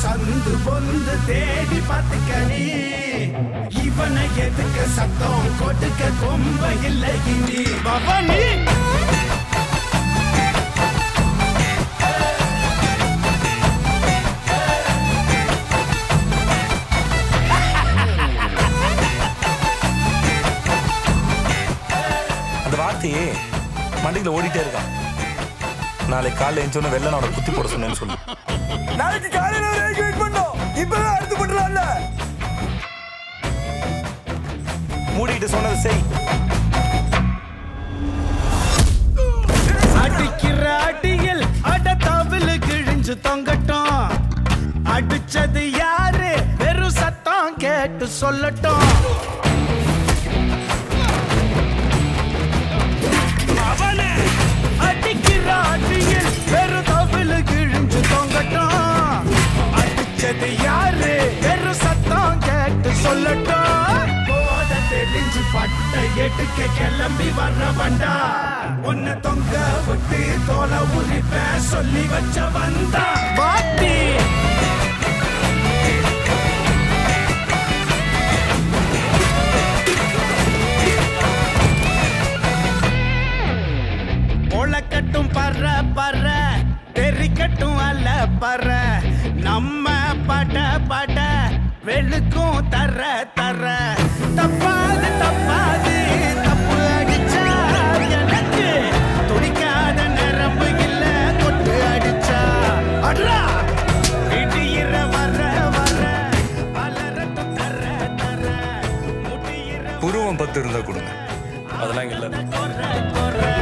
சந்து பொந்து தேடி பார்த்துக்கடி இவனை எதுக்க சத்தம் கொடுக்க கொம்ப இல்லை இனி பவனி அந்த வார்த்தையே மண்டியில் ஓடிட்டே இருக்கான் நாளைக்கு காலைல எழுந்தோன்னு வெள்ளனோட குத்தி போட சொன்னேன்னு சொல்லு நாளைக்கு காலையில வரைக்கும் வெயிட் பண்ணோம் இப்பவே அடுத்து பண்றான்ல மூடிட்டு சொன்னது செய் அடிக்கிற அடியில் அட தவிழு கிழிஞ்சு தொங்கட்டும் அடிச்சது யாரு வெறும் சத்தம் கேட்டு சொல்லட்டும் அவனே அடிக்கிற அடியில் வெறும் தவிழு கிழிஞ்சு தொங்கட்டும் அடிச்சது யாரு வெறும் சத்தம் கேட்டு சொல்லட்டும் போத தெளிஞ்சு பட்ட எடுக்க கிளம்பி வர்ற வண்டா உன்னை தொங்க விட்டு தோலை உரிப்ப சொல்லி வச்ச வந்தா பாட்டி ஒளக்கட்டும் பற பற தெரிக்கட்டும் அல்ல பற நம்ம பட பட வெளுக்கும் தர தர தப்பாது தப்பாது தப்பு அடிச்சா எனக்கு துடிக்காத நரம்பு இல்ல கொட்டு அடிச்சா அட்ரா இடியிற வர வர அலறட்டும் தர தர முடியிற புருவம் பத்து இருந்தா கொடுங்க அதெல்லாம் இங்க இல்ல கொர கொர